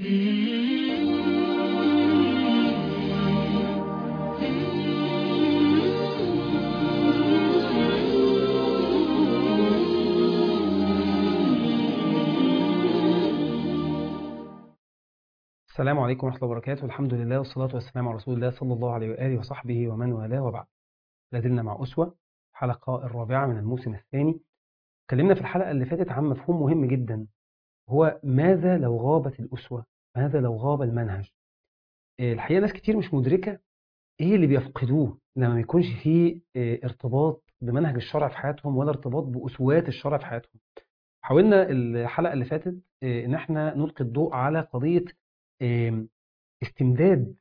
السلام عليكم ورحمة الله وبركاته الحمد لله والصلاة والسلام على رسول الله صلى الله عليه وآله وصحبه ومن والاه وبعد لازلنا مع أسوة حلقة الرابعة من الموسم الثاني اتكلمنا في الحلقة اللي فاتت عن مفهوم مهم جدا هو ماذا لو غابت الأسوة ماذا لو غاب المنهج إيه، الحقيقة ناس كتير مش مدركة ايه اللي بيفقدوه لما ما يكونش فيه إيه، ارتباط بمنهج الشرع في حياتهم ولا ارتباط بأسوات الشرع في حياتهم حاولنا الحلقة اللي فاتت إيه، ان احنا نلقي الضوء على قضية إيه، استمداد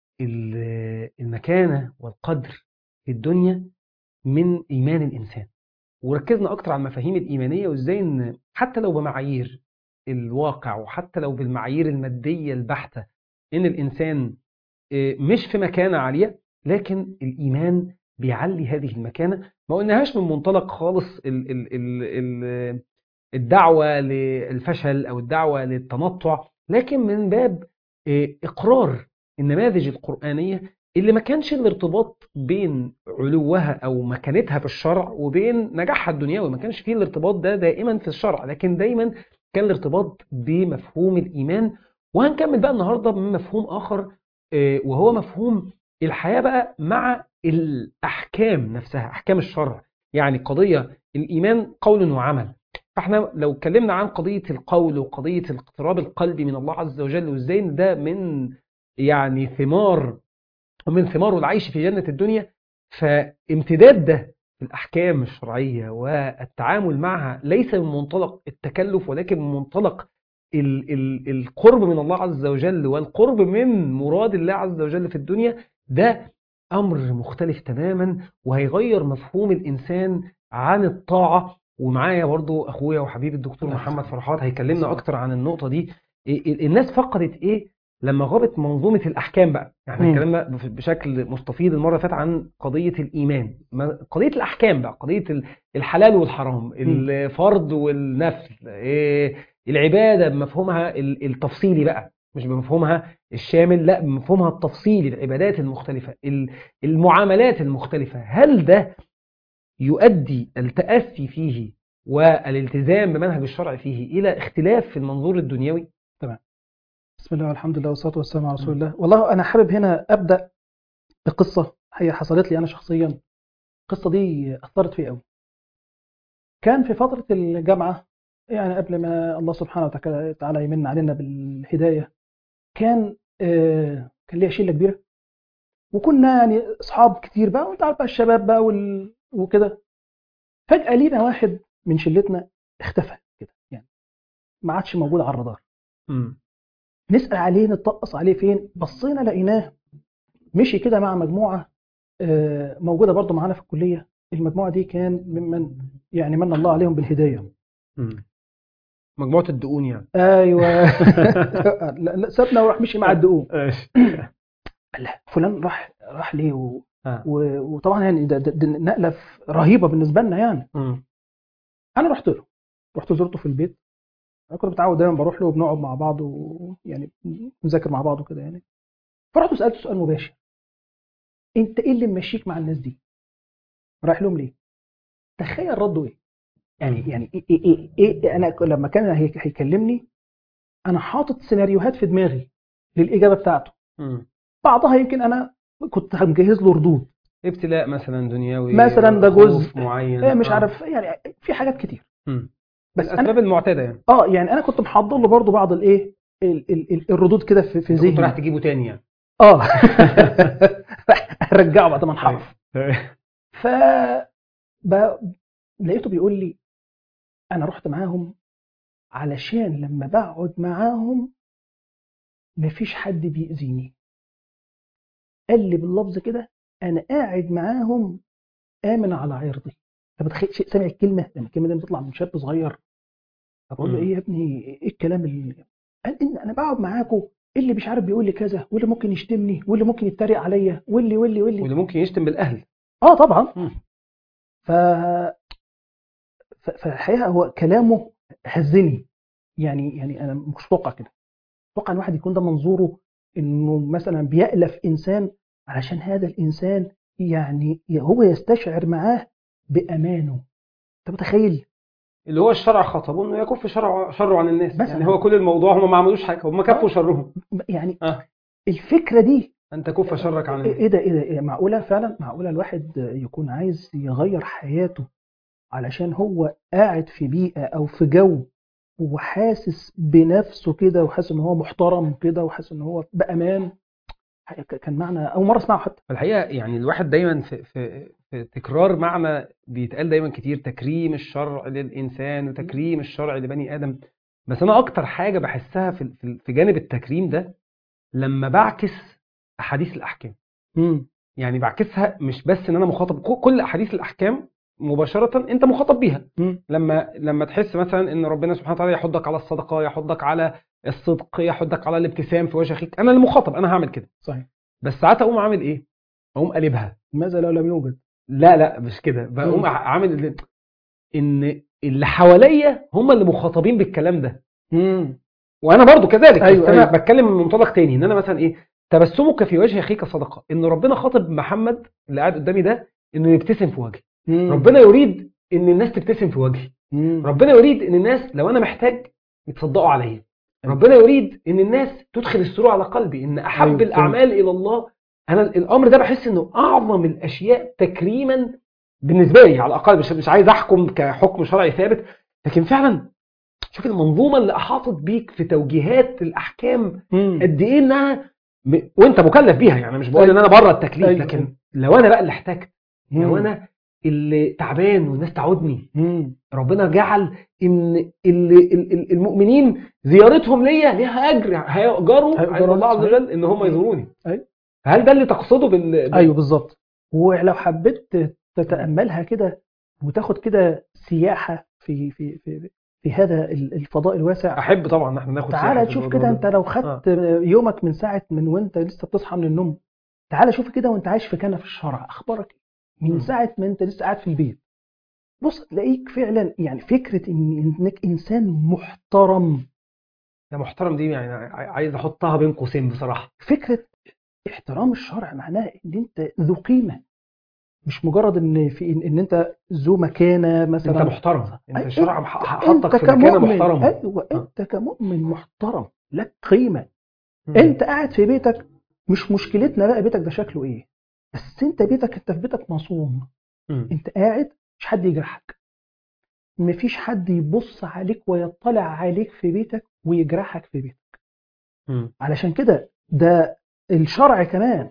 ال- المكانة والقدر في الدنيا من إيمان الإنسان وركزنا أكتر على المفاهيم الإيمانية وإزاي إن حتى لو بمعايير الواقع وحتى لو بالمعايير المادية البحتة إن الإنسان إيه، مش في مكانة عالية لكن الإيمان بيعلي هذه المكانة ما قلناهاش من منطلق خالص ال ال ال ال الدعوة للفشل أو الدعوة للتنطع لكن من باب إيه، إقرار النماذج القرآنية اللي ما كانش الارتباط بين علوها أو مكانتها في الشرع وبين نجاحها الدنيوي ما كانش فيه الارتباط ده دائما في الشرع لكن دايما كان الارتباط بمفهوم الإيمان وهنكمل بقى النهاردة بمفهوم آخر آه، وهو مفهوم الحياة بقى مع الأحكام نفسها أحكام الشرع يعني قضية الإيمان قول وعمل فاحنا لو اتكلمنا عن قضية القول وقضية الاقتراب القلبي من الله عز وجل وازاي ان ده من يعني ثمار ومن ثمار العيش في جنة الدنيا فامتداد ده في الأحكام الشرعية والتعامل معها ليس من منطلق التكلف ولكن من منطلق ال ال القرب من الله عز وجل والقرب من مراد الله عز وجل في الدنيا ده أمر مختلف تماما وهيغير مفهوم الإنسان عن الطاعة ومعايا برضو أخويا وحبيبي الدكتور الله محمد يسلمك. فرحات هيكلمنا يسلمك. أكتر عن النقطة دي إيه- إيه- الناس فقدت إيه لما غابت منظومة الأحكام بقى يعني مم. اتكلمنا بف- بشكل مستفيض المرة اللي فاتت عن قضية الإيمان ما- قضية الأحكام بقى قضية ال- الحلال والحرام الفرض والنفل إيه، العبادة بمفهومها ال- التفصيلي بقى مش بمفهومها الشامل لا بمفهومها التفصيلي العبادات المختلفة ال- المعاملات المختلفة هل ده يؤدي التأسي فيه والالتزام بمنهج الشرع فيه إلى اختلاف في المنظور الدنيوي بسم الله والحمد لله والصلاة والسلام على رسول الله والله أنا حابب هنا أبدأ بقصة هي حصلت لي أنا شخصيا القصة دي أثرت فيا قوي كان في فترة الجامعة يعني قبل ما الله سبحانه وتعالى تعالى يمن علينا بالهداية كان آه كان ليا شلة كبيرة وكنا يعني أصحاب كتير بقى وأنت عارف بقى الشباب بقى وال... وكده فجأة لينا واحد من شلتنا اختفى كده يعني ما عادش موجود على الرادار نسأل عليه نتطقص عليه فين بصينا لقيناه مشي كده مع مجموعة آه، موجودة برضو معانا في الكلية المجموعة دي كان ممن يعني من الله عليهم بالهداية مجموعة الدقون يعني ايوه لا لا سابنا وراح مشي مع الدقوم قال لا فلان راح راح ليه و... آه. و... وطبعا يعني ده, ده, ده نقلة ف- رهيبة بالنسبة لنا يعني مم. انا رحت له رحت زرته في البيت انا كنت متعود دايما بروح له وبنقعد مع بعض ويعني نذاكر مع بعض وكده يعني فرحت سالته سؤال مباشر انت ايه اللي ممشيك مع الناس دي رايح لهم ليه تخيل رده ايه يعني يعني إيه, إيه, إيه, إيه انا ك- لما كان هي- هيكلمني انا حاطط سيناريوهات في دماغي للاجابه بتاعته مم. بعضها يمكن انا كنت مجهز له ردود ابتلاء مثلا دنيوي مثلا ده خوف جزء. معين إيه مش آه. عارف يعني في حاجات كتير مم. بس انا الأسباب المعتادة يعني اه يعني انا كنت محضر له برضو بعض الايه ال- ال- ال- الردود كده في في أنت كنت رايح ذهني تجيبه تاني يعني اه رجعه بعد ما انحرف ف ب- لقيته بيقول لي انا رحت معاهم علشان لما بقعد معاهم مفيش حد بيأذيني قال لي باللفظ كده انا قاعد معاهم امن على عرضي انت متخيل شيء سامع الكلمه لما الكلمه دي بتطلع من شاب صغير فبقول له مم. ايه يا ابني ايه الكلام اللي قال ان انا بقعد معاكم اللي مش عارف بيقول لي كذا واللي ممكن يشتمني واللي ممكن يتريق عليا واللي واللي واللي واللي ممكن يشتم بالأهل اه طبعا مم. ف ف- فالحقيقه هو كلامه هزني يعني يعني انا مش متوقع كده اتوقع ان واحد يكون ده منظوره انه مثلا بيألف انسان علشان هذا الانسان يعني هو يستشعر معاه بامانه انت متخيل اللي هو الشرع خطبه انه يكف شرع شره عن الناس مثلاً. يعني هو كل الموضوع هم ما عملوش حاجه هم كفوا شرهم يعني آه. الفكره دي ان تكف شرك عن ايه الناس إيه ده ايه ده إيه معقوله فعلا معقوله الواحد يكون عايز يغير حياته علشان هو قاعد في بيئه او في جو وحاسس بنفسه كده وحاسس ان هو محترم كده وحاسس ان هو بامان كان معنى اول مره اسمعه حتى فالحقيقه يعني الواحد دايما في في في تكرار معنى بيتقال دايما كتير تكريم الشرع للانسان وتكريم الشرع لبني ادم بس انا اكتر حاجه بحسها في في- في جانب التكريم ده لما بعكس احاديث الاحكام امم يعني بعكسها مش بس ان انا مخاطب ك- كل احاديث الاحكام مباشره انت مخاطب بيها امم لما لما تحس مثلا ان ربنا سبحانه وتعالى يحضك على الصدقه يحضك على الصدق يحضك على الابتسام في وجه اخيك انا المخاطب انا هعمل كده صحيح بس ساعات اقوم عامل ايه اقوم قلبها ماذا لو لم يوجد لا لا مش كده بقوم مم. عامل اللي- ان اللي حواليا هم اللي مخاطبين بالكلام ده امم وانا برضو كذلك أيوة، بس انا أيوة. بتكلم من منطلق تاني ان انا مثلا ايه تبسمك في وجه اخيك صدقه ان ربنا خاطب محمد اللي قاعد قدامي ده انه يبتسم في وجهي ربنا يريد ان الناس تبتسم في وجهي ربنا يريد ان الناس لو انا محتاج يتصدقوا عليا ربنا يريد ان الناس تدخل السرور على قلبي ان احب أيوة، فهمت. الاعمال الى الله انا الامر ده بحس انه اعظم الاشياء تكريما بالنسبه لي على الاقل مش مش عايز احكم كحكم شرعي ثابت لكن فعلا شوف المنظومه اللي احاطت بيك في توجيهات الاحكام امم قد ايه انها م... وانت مكلف بيها يعني مش بقول ان انا بره التكليف أيوة. لكن لو انا بقى اللي احتجت لو انا اللي تعبان والناس تعودني امم ربنا جعل ان ال- ال- ال- المؤمنين زيارتهم ليا ليها اجر هيأجروا هيأجروا، عند الله عز صحيح. وجل ان هم يزوروني أيوة. هل ده اللي تقصده بال بال- ايوه بالظبط ولو حبيت تتاملها كده وتاخد كده سياحه في في في في هذا ال- الفضاء الواسع احب طبعا ان احنا ناخد سياحة تعالى في تشوف الموضوع كده ده. انت لو خدت يومك من ساعه من وانت لسه بتصحى من النوم تعالى شوف كده وانت عايش في كنف الشرع اخبارك إيه؟ مم. من ساعه ما انت لسه قاعد في البيت بص تلاقيك فعلا يعني فكره ان انك انسان محترم ده محترم دي يعني ع- عايز احطها بين قوسين بصراحه فكره احترام الشرع معناه ان انت ذو قيمه مش مجرد ان في ان, إن انت ذو مكانه مثلا انت محترم انت أي- الشرع أنت- ح- حطك أنت في مكانه كمؤمن. محترمه ايوه آه. انت كمؤمن محترم لك قيمه مم. انت قاعد في بيتك مش مشكلتنا بقى بيتك ده شكله ايه بس انت بيتك انت في بيتك مصون مم. انت قاعد مش حد يجرحك مفيش حد يبص عليك ويطلع عليك في بيتك ويجرحك في بيتك مم. علشان كده ده الشرع كمان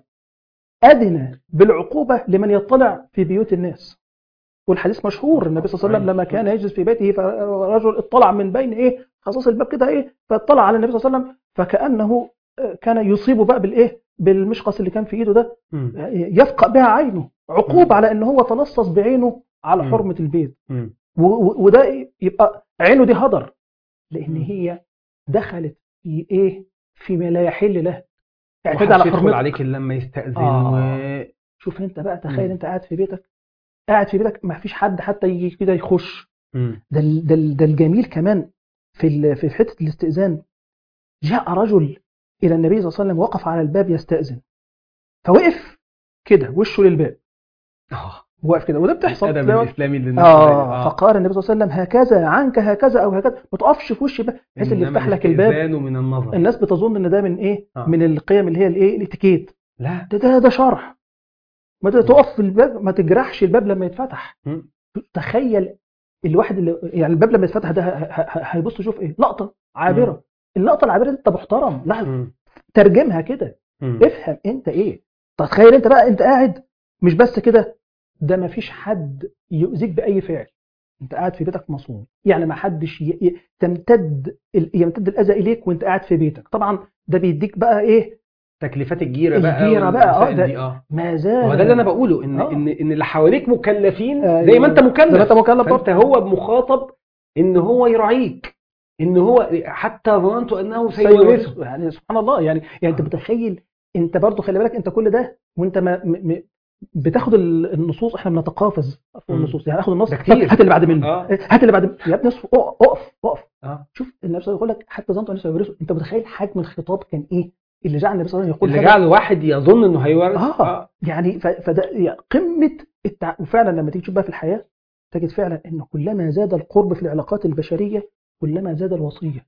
أدنى بالعقوبة لمن يطلع في بيوت الناس والحديث مشهور النبي صلى الله عليه وسلم لما كان يجلس في بيته فرجل اطلع من بين ايه خصاص الباب كده ايه فاطلع على النبي صلى الله عليه وسلم فكأنه آه، كان يصيبه بقى بالايه بالمشقص اللي كان في ايده ده مم. يفقأ بها عينه عقوبة على ان هو تلصص بعينه على مم. حرمة البيت مم. و- و- وده يبقى عينه دي هدر لان مم. هي دخلت في ايه فيما لا يحل له اعتدى على ومحدش يدخل حرمتك عليك الا لما يستأذن آه. و... شوف انت بقى تخيل مم. انت قاعد في بيتك قاعد في بيتك ما فيش حد حتى يجي كده يخش مم. ده ال- ده ال- ده الجميل كمان في ال- في حته الاستئذان جاء رجل الى النبي صلى الله عليه وسلم وقف على الباب يستأذن فوقف كده وشه للباب اه واقف كده وده بتحصل الادب تلاقي- الاسلامي اللي الناس اه فقال النبي صلى الله عليه وسلم هكذا عنك هكذا او هكذا ما تقفش في وش بقى بحيث اللي إنما يفتح لك الباب الاستئذان من النظر الناس بتظن ان ده من ايه آه. من القيم اللي هي الايه الاتيكيت لا ده ده, ده شرع ما ت- تقف في الباب ما تجرحش الباب لما يتفتح مم. تخيل الواحد اللي يعني الباب لما يتفتح ده ه- ه- ه- هيبص يشوف ايه لقطه عابره اللقطه العابره دي انت محترم لا مم. ترجمها كده مم. افهم انت ايه تخيل انت بقى انت قاعد مش بس كده ده ما فيش حد يؤذيك باي فعل انت قاعد في بيتك مصون يعني ما حدش ي... ي... تمتد ال... يمتد الاذى اليك وانت قاعد في بيتك طبعا ده بيديك بقى ايه تكليفات الجيره بقى الجيرة بقى، اه، والمسائل ده- دي اه ما زال هو ده اللي انا بقوله ان آه. ان ان اللي حواليك مكلفين أيوة. زي ما انت مكلف زي ما انت مكلف فانت هو مخاطب ان هو يراعيك ان هو حتى ظننت انه سيورثه يعني سبحان الله يعني يعني انت آه. متخيل انت برضو خلي بالك انت كل ده وانت ما م... م... بتاخد ال- النصوص احنا بنتقافز فوق مم. النصوص يعني اخد النص ده كتير. طب هات اللي بعد منه اه هات اللي بعد منه يا ابني اصف- اقف اقف اقف اه شوف النبي صلى الله عليه وسلم يقول لك حتى ظننت ان سيبرسه انت متخيل حجم الخطاب كان ايه اللي جعل النبي صلى الله عليه وسلم اللي يقول هذا؟ جعل واحد يظن انه هيورث اه يعني ف- فده يعني قمه التع... وفعلا لما تيجي تشوف بقى في الحياه تجد فعلا ان كلما زاد القرب في العلاقات البشريه كلما زاد الوصيه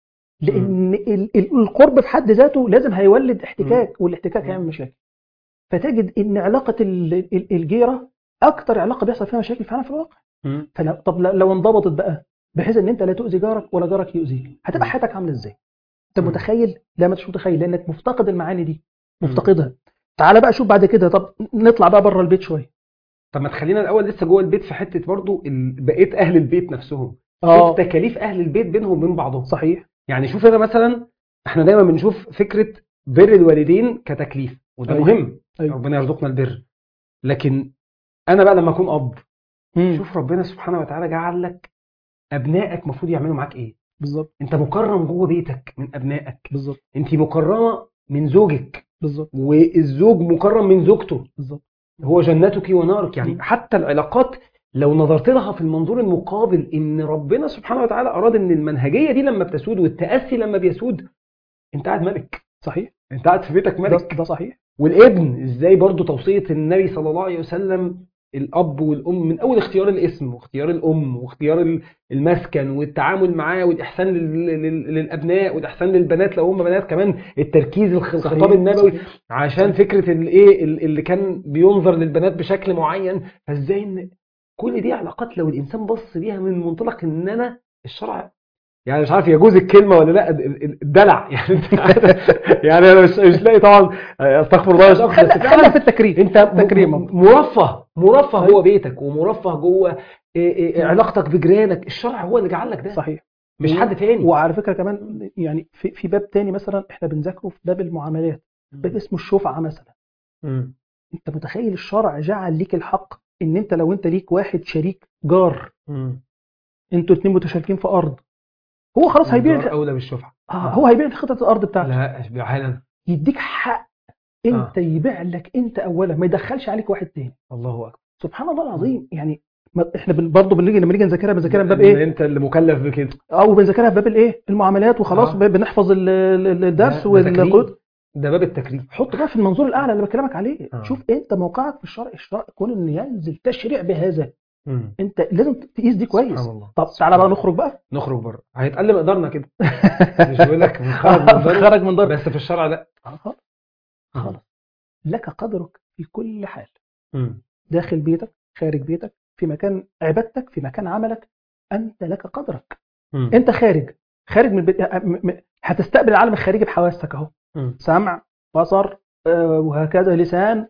لان ال- ال- القرب في حد ذاته لازم هيولد احتكاك والاحتكاك مم. هيعمل مشاكل فتجد ان علاقه ال- ال- الجيره اكتر علاقه بيحصل فيها مشاكل فعلا في الواقع مم. فلو طب ل- لو انضبطت بقى بحيث ان انت لا تؤذي جارك ولا جارك يؤذيك هتبقى مم. حياتك عامله ازاي انت مم. متخيل لا ما انتش متخيل لانك مفتقد المعاني دي مم. مفتقدها تعال بقى شوف بعد كده طب نطلع بقى بره البيت شويه طب ما تخلينا الاول لسه جوه البيت في حته برضو ال- بقيه اهل البيت نفسهم اه شوف تكاليف اهل البيت بينهم وبين بعضهم صحيح يعني شوف انا مثلا احنا دايما بنشوف فكره بر الوالدين كتكليف وده أيوة. مهم أيوة. ربنا يرزقنا البر لكن انا بقى لما اكون اب مم. شوف ربنا سبحانه وتعالى جعل لك ابنائك المفروض يعملوا معاك ايه بالظبط انت مكرم جوه بيتك من ابنائك بالظبط انت مكرمه من زوجك بالظبط والزوج مكرم من زوجته بالظبط هو جنتك ونارك يعني مم. حتى العلاقات لو نظرت لها في المنظور المقابل ان ربنا سبحانه وتعالى اراد ان المنهجيه دي لما بتسود والتاسي لما بيسود انت قاعد ملك صحيح انت قاعد في بيتك ده, ملك ده صحيح والابن ازاي برضو توصيه النبي صلى الله عليه وسلم الاب والام من اول اختيار الاسم واختيار الام واختيار ال- المسكن والتعامل معاه والاحسان لل- لل- للابناء والاحسان للبنات لو هم بنات كمان التركيز الخ- الخطاب النبوي صحيح. عشان فكره الايه ال- اللي كان بينظر للبنات بشكل معين فازاي ان كل دي علاقات لو الانسان بص بيها من منطلق ان انا الشرع يعني مش عارف يجوز الكلمه ولا لا ال- ال- الدلع يعني انت عارف- يعني انا مش مش لاقي طبعا استغفر الله مش اكتر خلي بس خليها فعلا في التكريم انت م- تكريمه. م- مرفه مرفه أيوة. جوه بيتك ومرفه جوه إيه إيه علاقتك بجيرانك الشرع هو اللي جعل لك ده صحيح مش حد تاني وعلى فكره كمان يعني في في باب تاني مثلا احنا بنذاكره في باب المعاملات باب اسمه الشفعه مثلا مم. انت متخيل الشرع جعل ليك الحق ان انت لو انت ليك واحد شريك جار مم. انتوا اتنين متشاركين في ارض هو خلاص الجار هيبيع اولى بالشفعه آه هو هيبيع خطه الارض بتاعته لا اشبعها لنا يديك حق انت يبيع لك انت اولا ما يدخلش عليك واحد تاني الله اكبر سبحان الله العظيم يعني ما احنا بن- برضه بنيجي لما نيجي نذاكرها بنذاكرها من باب إن ايه؟ انت اللي مكلف بكده او بنذاكرها في باب الايه؟ المعاملات وخلاص آه. ب- بنحفظ ال- ال- الدرس ده- ده تكريم. والقود ده باب التكريم حط بقى في المنظور الاعلى اللي بكلمك عليه آه. شوف انت موقعك في الشرع الشرع كون ان ينزل تشريع بهذا مم. انت لازم تقيس دي كويس سبحان الله طب تعالى بقى نخرج بقى نخرج بره هيتقل مقدارنا كده مش بيقول لك خرج من داره خرج من دار بس في الشرع لا خلاص خلاص لك قدرك في كل حال مم. داخل بيتك خارج بيتك في مكان عبادتك في مكان عملك انت لك قدرك مم. انت خارج خارج من البيت م- م- هتستقبل العالم الخارجي بحواسك اهو مم. سمع بصر آه، وهكذا لسان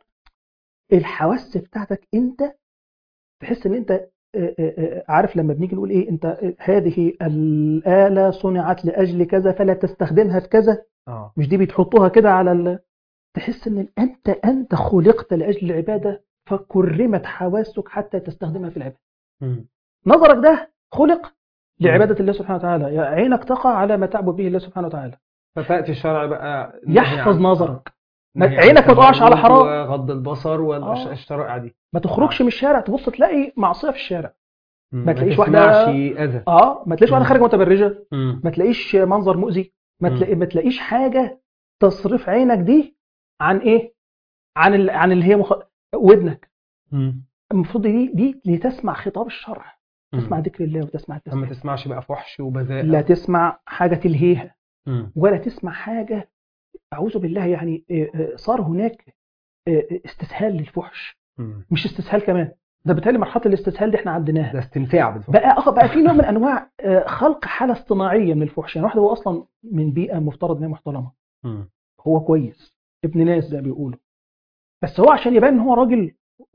الحواس بتاعتك انت تحس ان انت آه، آه، آه، عارف لما بنيجي نقول ايه انت آه، هذه الآلة صنعت لأجل كذا فلا تستخدمها في كذا اه مش دي بتحطوها كده على ال... تحس ان انت انت خلقت لأجل العبادة فكرمت حواسك حتى تستخدمها في العبادة مم. نظرك ده خلق لعبادة الله سبحانه وتعالى يا عينك تقع على ما تعبد به الله سبحانه وتعالى فتأتي الشرع بقى يحفظ نظرك ما- نهي عن عينك ما تقعش على التبرج حرام. وغض البصر آه. والشرائع دي ما تخرجش من الشارع تبص تلاقي معصية في الشارع ما تلاقيش تسمعش واحدة- اذى اه ما تلاقيش واحدة مم. خارجة متبرجة مم. ما تلاقيش منظر مؤذي ما مم. تلاقي ما تلاقيش حاجة تصرف عينك دي عن ايه عن ال... عن اللي هي مخ... ودنك مم. المفروض دي دي لتسمع خطاب الشرع تسمع مم. ذكر الله وتسمع ما التسبيح تسمعش بقى فحش وبذاء لا تسمع حاجة تلهيها مم. ولا تسمع حاجة أعوذ بالله يعني آه، آه، صار هناك آه، آه، استسهال للفحش مم. مش استسهال كمان ده بالتالي مرحلة الاستسهال دي احنا عديناها ده استمتاع بالفحش بقى اه بقى في نوع من انواع آه، خلق حالة اصطناعية من الفحش يعني واحد هو اصلا من بيئة مفترض ان هي محترمة مم. هو كويس ابن ناس زي ما بيقولوا بس هو عشان يبان ان هو راجل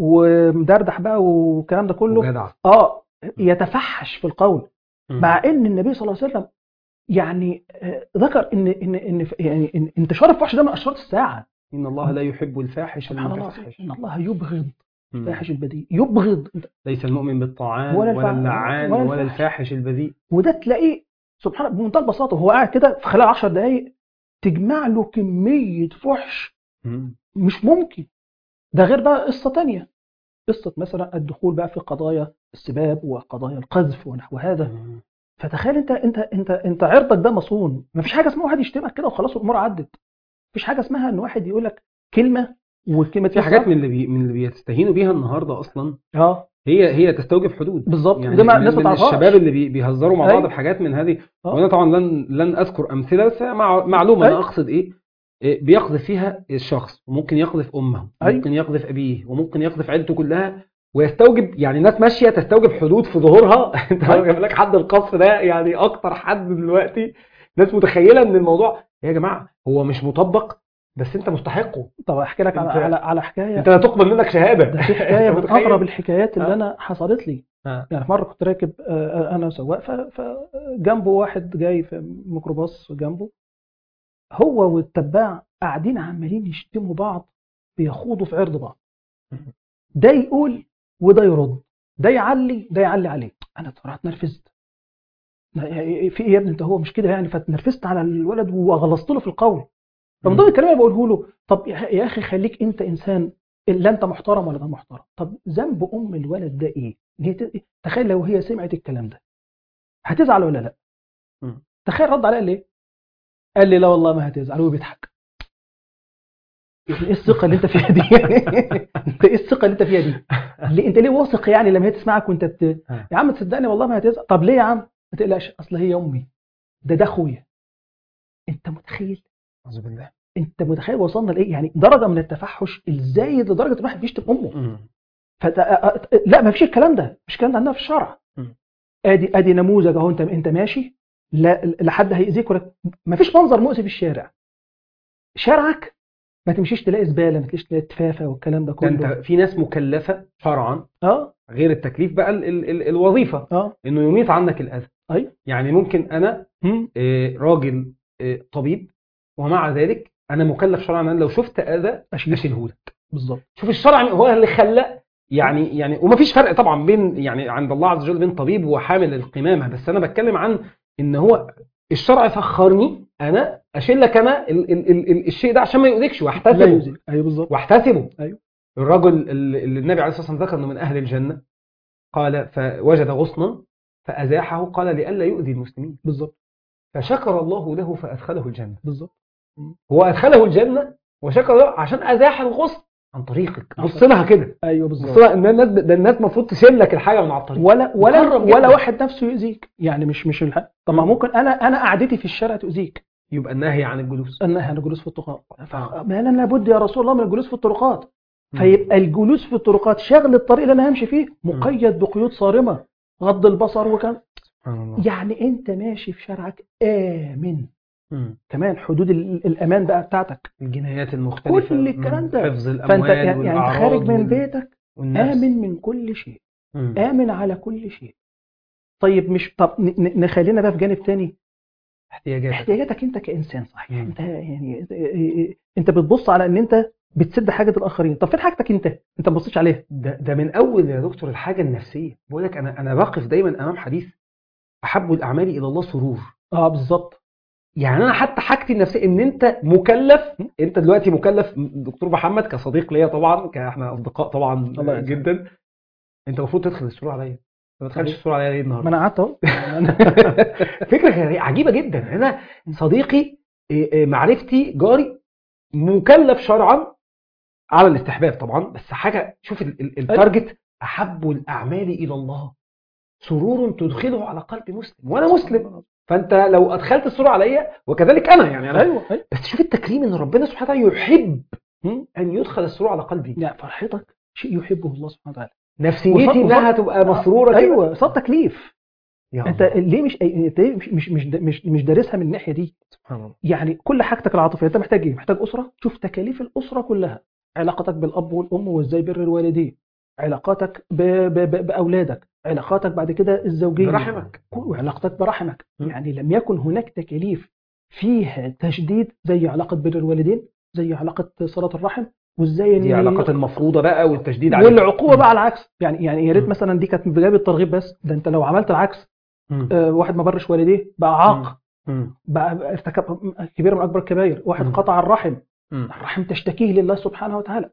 ومدردح بقى والكلام ده كله وجدع اه يتفحش في القول مم. مع ان النبي صلى الله عليه وسلم يعني آه، ذكر ان ان ان يعني إن انتشار الفحش ده من اشراط الساعه ان الله لا يحب الفاحش سبحان الله المتفحش ان الله يبغض مم. الفاحش البذيء يبغض ليس المؤمن بالطاعان ولا ولا, الفع- اللعان ولا ولا, الفاحش. الفاحش البذيء وده تلاقيه سبحان الله بمنتهى البساطه وهو قاعد كده في خلال 10 دقائق تجمع له كميه فحش مم. مش ممكن ده غير بقى قصه تانية قصه مثلا الدخول بقى في قضايا السباب وقضايا القذف ونحو هذا مم. فتخيل انت انت انت انت عرضك ده مصون مفيش حاجه اسمها واحد يشتمك كده وخلاص الامور عدت مفيش حاجه اسمها ان واحد يقول لك كلمه والكلمه في حاجات من اللي بي... من اللي بيستهينوا بيها النهارده اصلا اه هي هي تستوجب حدود بالظبط يعني وده ما- من- الناس ما من تعرفهاش. الشباب اللي بي... بيهزروا مع بعض أيوة. بحاجات من هذه آه. وانا طبعا لن لن اذكر امثله بس مع... معلومه انا أيوة. اقصد ايه إيه، بيقذف فيها الشخص وممكن يقذف امه أيوة. وممكن يقذف ابيه وممكن يقذف عيلته كلها ويستوجب يعني ناس ماشيه تستوجب حدود في ظهورها انت أيوة. جايب لك حد القذف ده يعني اكتر حد دلوقتي ناس متخيله ان الموضوع يا جماعه هو مش مطبق بس انت مستحقه طب احكي لك على أنت- على, على حكايه انت لا تقبل منك شهاده ده في حكايه أنت من متخيل؟ اغرب الحكايات اللي آه. انا حصلت لي آه. يعني في مره كنت راكب آه، انا سواق ف- فجنبه واحد جاي في ميكروباص جنبه هو والتباع قاعدين عمالين يشتموا بعض بيخوضوا في عرض بعض ده يقول وده يرد ده يعلي ده يعلي عليه انا بصراحه اتنرفزت في ايه يا ابني انت هو مش كده يعني فاتنرفزت على الولد وغلظت له في القول فمن ضمن الكلام اللي بقوله له طب يا يا اخي خليك انت انسان لا انت محترم ولا ده محترم طب ذنب ام الولد ده ايه إن هي ت- تخيل لو هي سمعت الكلام ده هتزعل ولا لا مم. تخيل رد عليا قال لي إيه؟ قال لي لا والله ما هتزعل وبيضحك يعني ايه الثقه اللي انت فيها دي انت ايه الثقه اللي انت فيها دي ليه انت ليه واثق يعني لما هي تسمعك وانت بت... آه. يا عم تصدقني والله ما هتزعل طب ليه يا عم ما تقلقش اصل هي امي ده ده اخويا انت متخيل اعوذ بالله انت متخيل وصلنا لايه يعني درجه من التفحش الزايد لدرجه الواحد بيشتم امه مم. فت... لا ما فيش الكلام ده مش الكلام ده عندنا في الشرع مم. ادي ادي نموذج اهو انت انت ماشي لا لا حد هيأذيك ولا ما فيش منظر مؤذي في الشارع شارعك ما تمشيش تلاقي زباله ما تلاقيش تلاقي تفافه والكلام ده ده كله انت في ناس مكلفه شرعا اه غير التكليف بقى ال ال ال الوظيفه اه انه يميت عنك الاذى ايوه يعني ممكن انا مم. آه، راجل آه، طبيب ومع ذلك انا مكلف شرعا ان أنا لو شفت اذى اشيل اشيله لك بالظبط شوف الشرع هو اللي خلى يعني يعني ومفيش فرق طبعا بين يعني عند الله عز وجل بين طبيب وحامل القمامه بس انا بتكلم عن ان هو الشرع فخرني انا اشيل لك انا ال ال ال ال الشيء ده عشان ما يؤذيكش لا واحتسبه يؤذيك ايوه بالظبط واحتسبه أيوه. الرجل اللي اللي النبي عليه الصلاه والسلام ذكر انه من اهل الجنه قال فوجد غصنا فازاحه قال لئلا يؤذي المسلمين بالظبط فشكر الله له فادخله الجنه بالظبط هو ادخله الجنه وشكر له عشان ازاح الغصن عن طريقك عن بص لها كده ايوه بص بالظبط لها ان الناس ده الناس المفروض تشيل لك الحاجه من على الطريق ولا ولا مكرم ولا جداً. واحد نفسه يؤذيك يعني مش مش الح... طب ما ممكن انا انا قعدتي في الشارع تؤذيك يبقى النهي عن الجلوس النهي عن الجلوس في الطرقات آه. ما انا لابد يا رسول الله من الجلوس في الطرقات مم. فيبقى الجلوس في الطرقات شغل الطريق اللي انا همشي فيه مقيد بقيود صارمه غض البصر وكان سبحان الله يعني انت ماشي في شارعك امن مم. كمان حدود ال- الامان بقى بتاعتك الجنايات المختلفه كل الكلام مم. ده. حفظ فانت الاموال يعني يعني انت والأعراض خارج من وال- بيتك والنفس. امن من كل شيء مم. امن على كل شيء طيب مش طب ن- ن- نخلينا بقى في جانب تاني احتياجاتك احتياجاتك انت كانسان صحيح مم. انت يعني انت بتبص على ان انت بتسد حاجه الاخرين طب فين حاجتك انت انت ما بصيتش عليها ده ده من اول يا دكتور الحاجه النفسيه بقول لك انا انا بقف دايما امام حديث احب الاعمال الى الله سرور اه بالظبط يعني انا حتى حاجتي النفسيه ان انت مكلف انت دلوقتي مكلف دكتور محمد كصديق ليا طبعا ك- احنا اصدقاء طبعا الله يسعدك. جدا انت المفروض تدخل السرور عليا ما تدخلش صحيح. السرور عليا ليه ما النهارده انا قعدت اهو فكره غريبة- عجيبه جدا انا صديقي إيه، إيه، معرفتي جاري مكلف شرعا على الاستحباب طبعا بس حاجه شوف ال- ال- التارجت احب الاعمال الى الله سرور تدخله على قلب مسلم وانا مسلم فانت لو ادخلت السرور عليا وكذلك انا يعني انا ايوه ايوه بس شوف التكريم ان ربنا سبحانه وتعالى يحب ان يدخل السرور على قلبي يعني فرحتك شيء يحبه الله سبحانه وتعالى نفسيتي وص- انها تبقى مسروره كده ايوه صار تكليف يا انت الله. ليه مش انت ليه مش مش مش مش, مش دارسها من الناحيه دي سبحان الله يعني كل حاجتك العاطفيه انت محتاج ايه محتاج اسره شوف تكاليف الاسره كلها علاقتك بالاب والام وازاي بر الوالدين علاقاتك ب... ب... ب... باولادك علاقاتك بعد كده الزوجيه برحمك وعلاقتك برحمك م. يعني لم يكن هناك تكاليف فيها تشديد زي علاقه بر الوالدين زي علاقه صله الرحم وازاي دي إن- علاقات المفروضه بقى والتشديد عليها والعقوبه بقى على العكس يعني يعني يا ريت م. مثلا دي كانت بجانب الترغيب بس ده انت لو عملت العكس مم. آه، واحد ما برش والديه بقى عاق مم. بقى بقى ارتكب كبيره من اكبر الكبائر واحد م. قطع الرحم مم. الرحم تشتكيه لله سبحانه وتعالى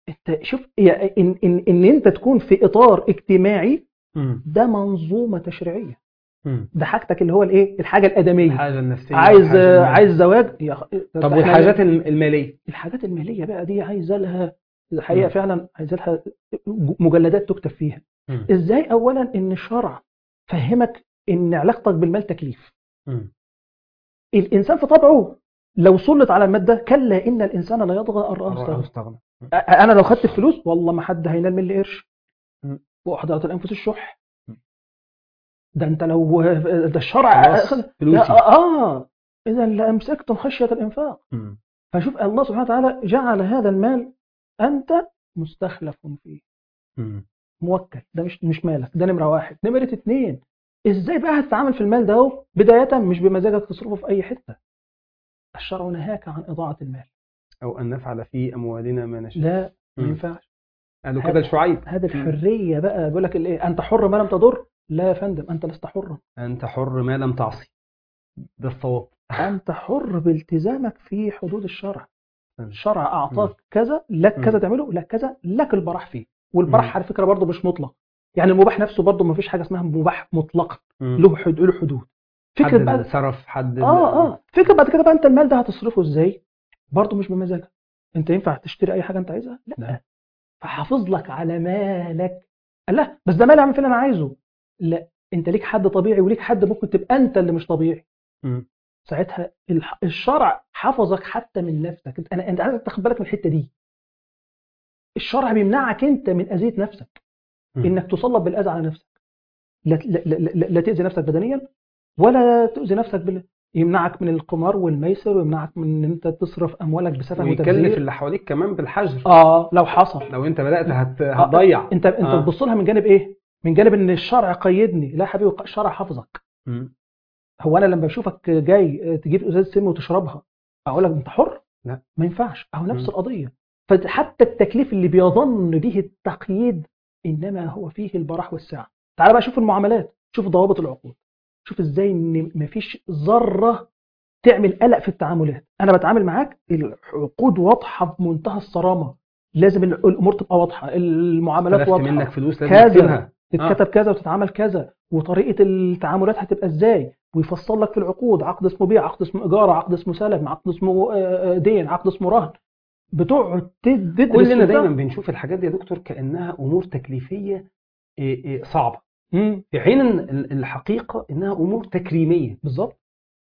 انت شوف يا- ان ان ان انت تكون في اطار اجتماعي مم. ده منظومه تشريعيه مم. ده حاجتك اللي هو الايه الحاجه الادميه الحاجة النفسية عايز والحاجة المالية. عايز زواج يا أخ- طب إحنا- والحاجات الم- المالية الحاجات الماليه بقى دي عايزه لها الحقيقه مم. فعلا عايزه لها مجلدات تكتب فيها مم. ازاي اولا ان الشرع فهمك ان علاقتك بالمال تكليف مم. الانسان في طبعه لو سلط على الماده كلا ان الانسان لا يطغى ان راه استغنى استغنى أ- انا لو خدت الفلوس والله ما حد هينال مني قرش مم. واحضرت الانفس الشح مم. ده انت لو ده الشرع خلاص أخذ- فلوسي اه اذا لامسكتم خشيه الانفاق مم. فشوف الله سبحانه وتعالى جعل هذا المال انت مستخلف فيه مم. موكل ده مش مش مالك ده نمره واحد نمره اتنين ازاي بقى هتتعامل في المال ده اهو بدايه مش بمزاجك تصرفه في اي حته الشرع نهاك عن اضاعه المال أو أن نفعل في أموالنا ما نشاء لا ما مم. ينفعش قالوا هذا- كده لشعيب هذه الحريه بقى بيقول لك الايه انت حر ما لم تضر لا يا فندم انت لست حرا أنت حر ما لم تعصي ده الصواب انت حر بالتزامك في حدود الشرع مم. الشرع اعطاك كذا لك كذا مم. تعمله لك كذا لك البراح فيه والبراح مم. على فكره برضه مش مطلق يعني المباح نفسه برضه ما فيش حاجه اسمها مباح مطلقا مم. له حدود له حدود حد فكره بقى السرف حد ال- اه اه فكره بعد كده بقى انت المال ده هتصرفه ازاي برضه مش بمزاجك انت ينفع تشتري اي حاجه انت عايزها لا لا. فحافظ لك على مالك قال لا بس ده مال اعمل فيه اللي انا عايزه لا انت ليك حد طبيعي وليك حد ممكن تبقى انت اللي مش طبيعي مم. ساعتها الح- الشرع حفظك حتى من نفسك انت انا انت عايزك تاخد بالك من الحته دي الشرع بيمنعك انت من اذيه نفسك مم. انك تسلط بالاذى على نفسك لا, لا, لا, لا, لا تاذي نفسك بدنيا ولا تؤذي نفسك بال... يمنعك من القمار والميسر ويمنعك من ان انت تصرف اموالك بسفه ويكلف وتبذير اللي حواليك كمان بالحجر اه لو حصل لو انت بدات هت... هتضيع انت انت آه. تبص لها من جانب ايه من جانب ان الشرع قيدني لا يا حبيبي الشرع حفظك مم. هو انا لما بشوفك جاي تجيب ازازه سم وتشربها اقول لك انت حر لا. ما ينفعش اهو نفس مم. القضيه فحتى التكليف اللي بيظن به التقييد انما هو فيه البراح والسعه تعال بقى شوف المعاملات شوف ضوابط العقود شوف ازاي ان مفيش ذره تعمل قلق في التعاملات انا بتعامل معاك العقود واضحه بمنتهى الصرامه لازم ال- الامور تبقى واضحه المعاملات طلبت واضحه منك فلوس لازم كذا. تكتبها تتكتب كذا وتتعامل كذا وطريقه التعاملات هتبقى ازاي ويفصل لك في العقود عقد اسمه بيع عقد اسمه اجاره عقد اسمه سلم عقد اسمه آه، آه، دين عقد اسمه رهن بتقعد تد- تدرس كلنا في ده. دايما بنشوف الحاجات دي يا دكتور كانها امور تكليفيه إيه إيه صعبه مم، في حين ان ال- الحقيقه انها امور تكريميه بالظبط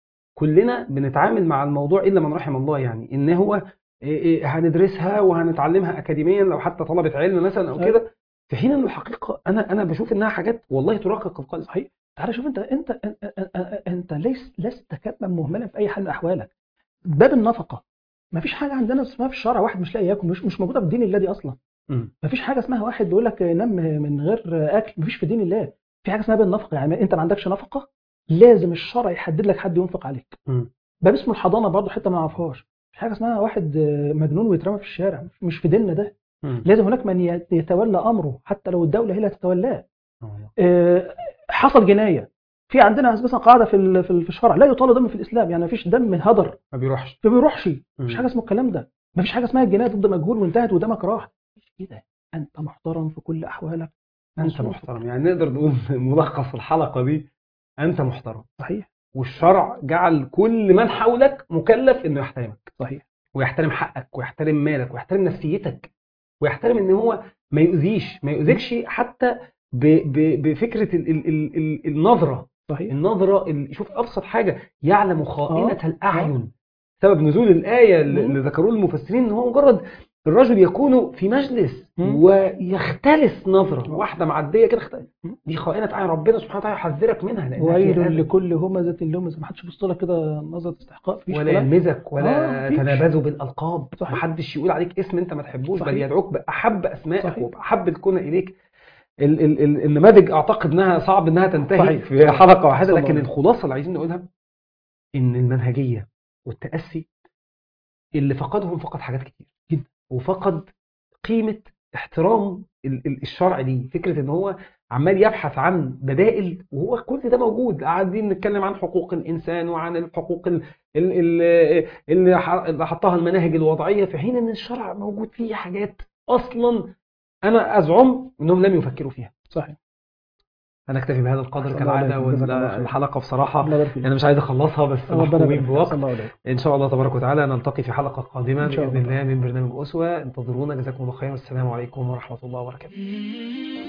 كلنا بنتعامل مع الموضوع الا من رحم الله يعني ان هو إيه إيه هندرسها وهنتعلمها اكاديميا لو حتى طلبه علم مثلا او أيوة. كده في حين ان الحقيقه انا انا بشوف انها حاجات والله ترقق القلب صحيح تعالى شوف انت انت أ- أ- أ- انت ليس لست كما مهملا في اي حال من احوالك باب النفقه ما فيش حاجه عندنا اسمها في الشرع واحد مش لاقي ياكل مش مش موجوده في دين الله دي اصلا مم. ما فيش حاجه اسمها واحد بيقول لك نام من غير اكل ما فيش في دين الله في حاجه اسمها باب النفقه يعني انت ما عندكش نفقه لازم الشرع يحدد لك حد ينفق عليك مم. باب اسمه الحضانه برضه حته ما نعرفهاش مش حاجه اسمها واحد مجنون ويترمى في الشارع مش في ديننا ده مم. لازم هناك من يت- يتولى امره حتى لو الدوله هي اللي هتتولاه آه. آه، حصل جنايه في عندنا مثلا قاعده في ال- في ال- في الشرع لا يطال دم في الاسلام يعني ما فيش دم هدر ما بيروحش ما بيروحش مفيش مم. حاجه اسمه الكلام ده مفيش حاجه اسمها الجنايه ضد مجهول وانتهت ودمك راح مفيش كده انت محترم في كل احوالك انت مظبوط. محترم يعني نقدر نقول ملخص الحلقه دي انت محترم صحيح والشرع جعل كل من حولك مكلف انه يحترمك صحيح ويحترم حقك ويحترم مالك ويحترم نفسيتك ويحترم ان هو ما يؤذيش ما يؤذيكش حتى ب ب بفكره ال ال ال ال النظره صحيح النظره ال- شوف ابسط حاجه يعلم خائنه آه. الاعين سبب نزول الايه اللي مم. اللي ذكروه المفسرين ان هو مجرد الرجل يكون في مجلس مم. ويختلس نظره واحده معديه كده اختلس مم. دي خائنه اعين ربنا سبحانه وتعالى يحذرك منها لانها فيها ويل أذى. لكل همزه لمزه ما حدش يبص لك كده نظره استحقاق فيش ولا كلام. يلمزك ولا آه، مفيش. تنابزوا بالالقاب صحيح. محدش يقول عليك اسم انت ما تحبوش بل صحيح. يدعوك باحب اسمائك صحيح. وباحب الكون اليك ال ال ال النماذج اعتقد انها صعب انها تنتهي صحيح. في حلقه واحده صلى لكن الله. الخلاصه اللي عايزين نقولها ان المنهجيه والتاسي اللي فقدهم فقد حاجات كتير جدا. وفقد قيمه احترام ال- ال- الشرع دي فكره ان هو عمال يبحث عن بدائل وهو كل ده موجود قاعدين نتكلم عن حقوق الانسان وعن الحقوق ال- ال- ال- اللي ح- اللي حطها المناهج الوضعيه في حين ان الشرع موجود فيه حاجات اصلا انا ازعم انهم لم يفكروا فيها صحيح انا اكتفي بهذا القدر أحسن كالعاده الله عليكم. جزاك الله خير. والحلقه بصراحه الله يبارك فيك انا مش عايز اخلصها بس ربنا محكومين يبارك فيك. بوقت أحسن الله عليكم. ان شاء الله تبارك وتعالى نلتقي في حلقه قادمه إن شاء باذن الله. الله من برنامج اسوه انتظرونا جزاكم الله خير والسلام عليكم ورحمه الله وبركاته